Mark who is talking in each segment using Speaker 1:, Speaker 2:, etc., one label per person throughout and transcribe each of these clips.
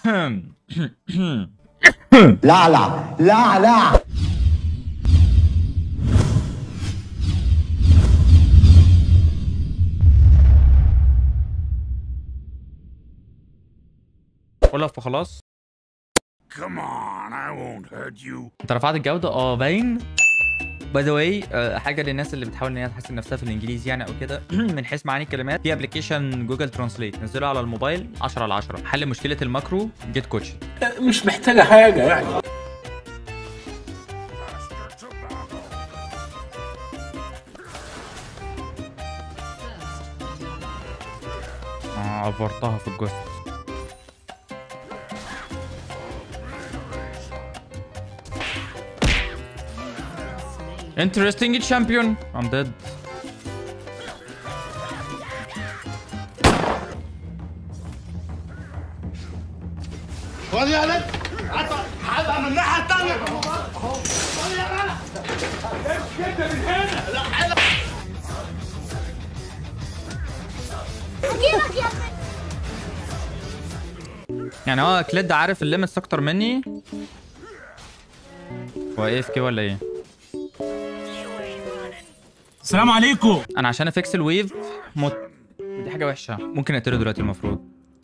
Speaker 1: لا لا لا لا
Speaker 2: ولا فخلاص
Speaker 3: Come on, I won't hurt you.
Speaker 2: انت رفعت الجوده اه باين باي ذا واي حاجه للناس اللي بتحاول ان هي تحسن نفسها في الانجليزي يعني او كده من حيث معاني الكلمات في ابلكيشن جوجل ترانسليت نزله على الموبايل 10 على 10 حل مشكله الماكرو جيت كوتش
Speaker 4: مش محتاجة حاجة يعني
Speaker 2: اه عبرتها في الجثث Interesting champion. I'm dead.
Speaker 5: اجيبك يا ابني
Speaker 2: يعني هو كليد عارف الليمتس اكتر مني هو ايه في كي ولا ايه
Speaker 6: السلام عليكم
Speaker 2: انا عشان افكس الويف موت دي حاجه وحشه ممكن اقتله دلوقتي المفروض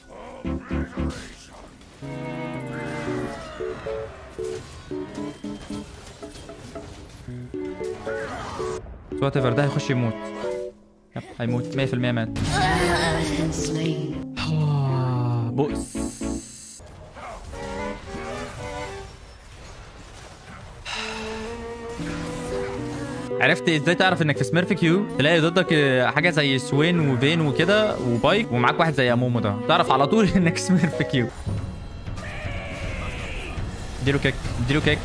Speaker 2: وات ايفر ده هيخش يموت يب هيموت 100% مات آه، بؤس عرفت ازاي تعرف انك في سميرف كيو تلاقي ضدك آه، حاجه زي سوين وفين وكده وبايك ومعاك واحد زي امومو ده تعرف على طول انك سميرف كيو اديله كيك اديله كيك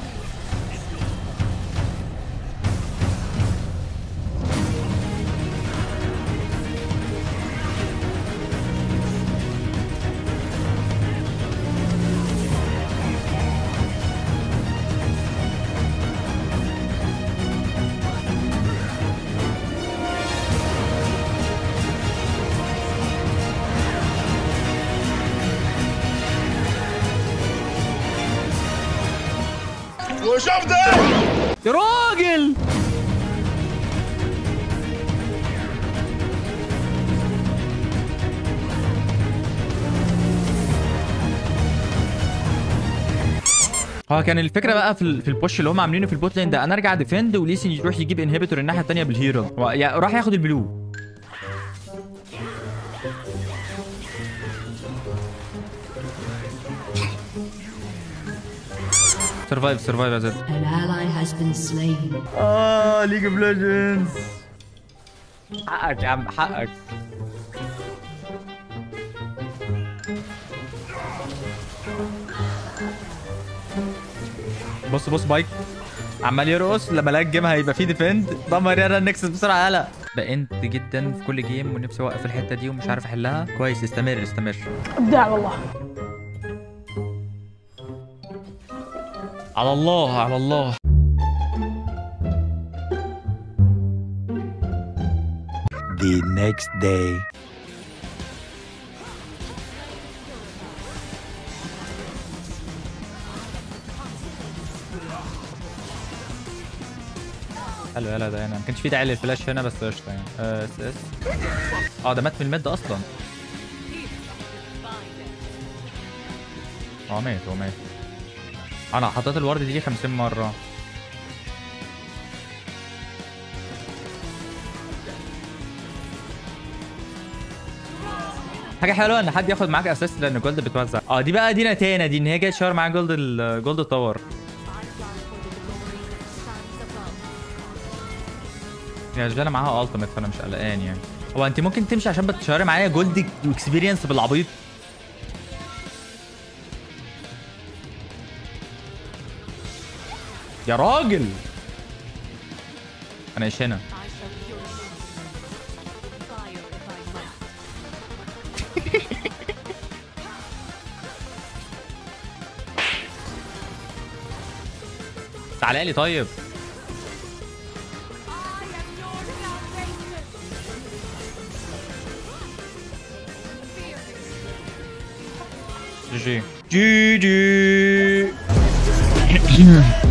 Speaker 2: يا راجل اه كان الفكره بقى في ال- في البوش اللي هم عاملينه في البوت لين ده انا ارجع ديفند وليسن يروح يجيب انهبيتور الناحيه الثانيه بالهيرو هو يا- راح ياخد البلو سرفايف سرفايف يا زد
Speaker 7: An ally has been slain.
Speaker 2: اه ليج اوف ليجندز حقك يا عم حقك بص بص بايك عمال يرقص لما الاقي الجيم هيبقى فيه ديفند دمر يلا النكسس بسرعه يلا بقنت جدا في كل جيم ونفسي اوقف الحته دي ومش عارف احلها كويس استمر استمر
Speaker 5: ابداع والله
Speaker 2: على الله على الله
Speaker 1: The next day.
Speaker 2: حلو يلا ده هنا ما كانش في داعي للفلاش هنا بس قشطه يعني آه، اس اس اه ده مات من الميد اصلا اه مات هو مات انا حطيت الورد دي 50 مره حاجه حلوه ان حد ياخد معاك اسيست لان جولد بتوزع اه دي بقى دي نتانه دي ان هي جايه تشاور معاك جولد الجولد تاور يا جلاله معاها التيميت فانا مش قلقان يعني هو انت ممكن تمشي عشان بتشاري معايا جولد واكسبيرينس بالعبيط يا راجل انا ايش هنا تعالى لي طيب جي جي جي جي